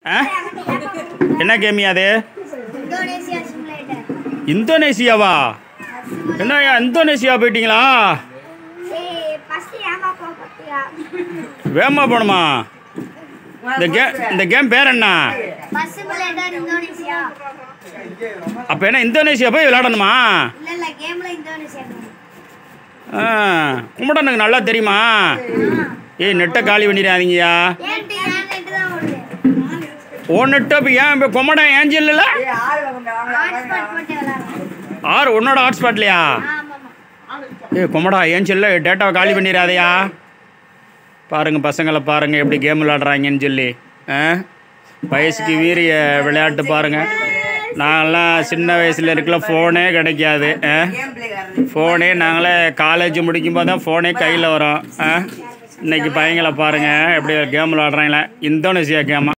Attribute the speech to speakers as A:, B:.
A: ஆ என்ன கேமியா அது
B: Indonesia simulator
A: இந்தோனேசியாவா என்னய்யா இந்தோனேசியா போயிட்டீங்களா
B: ஏய் ஃபர்ஸ்ட் ஏமா போ பத்தியா
A: வேகமாக போகணுமா இந்த கே இந்த கேம் பேர் என்ன
B: பஸ் சிமுலேட்டர் இந்தோனேசியா
A: அப்போ என்ன இந்தோனேசியா போய் விளையாடணுமா
B: இல்ல இல்ல கேம்ல இந்தோனேசியா
A: ஆ கும்பிடனுக்கு நல்லா தெரியுமா ஏய் நெட்டை காலி பண்ணிடாதீங்கய்யா
B: ஏன்ட்டு ஏன் நெட் தான் ஓடுது
A: ஓ நெட்டை இப்போ ஏன் இப்போ கும்பிடன் ஏஞ்சி இல்லைல்ல
B: ஹாட்ஸ்பாட் போட்டு விளையாடுறோம்
A: ஆறு உன்னோட ஹாட்ஸ்பாட்லையா
B: ஆமாமா
A: ஏ குமடா ஏன் சொல்ல டேட்டாவை காலி பண்ணிடாதயா பாருங்க பசங்களை பாருங்க எப்படி கேம் விளையாடுறாங்கன்னு சொல்லி ஆ வயசுக்கு வீரிய விளையாட்டு பாருங்க நாங்களாம் சின்ன வயசுல இருக்கல ஃபோனே கிடைக்காது ஆ ஃபோனே நாங்களே காலேஜ் முடிக்கும்போது தான் ஃபோனே கையில் வரும் ஆ இன்னைக்கு பையங்களை பாருங்க எப்படி கேம் விளையாடுறாங்களே இந்தோனேசியா கேமா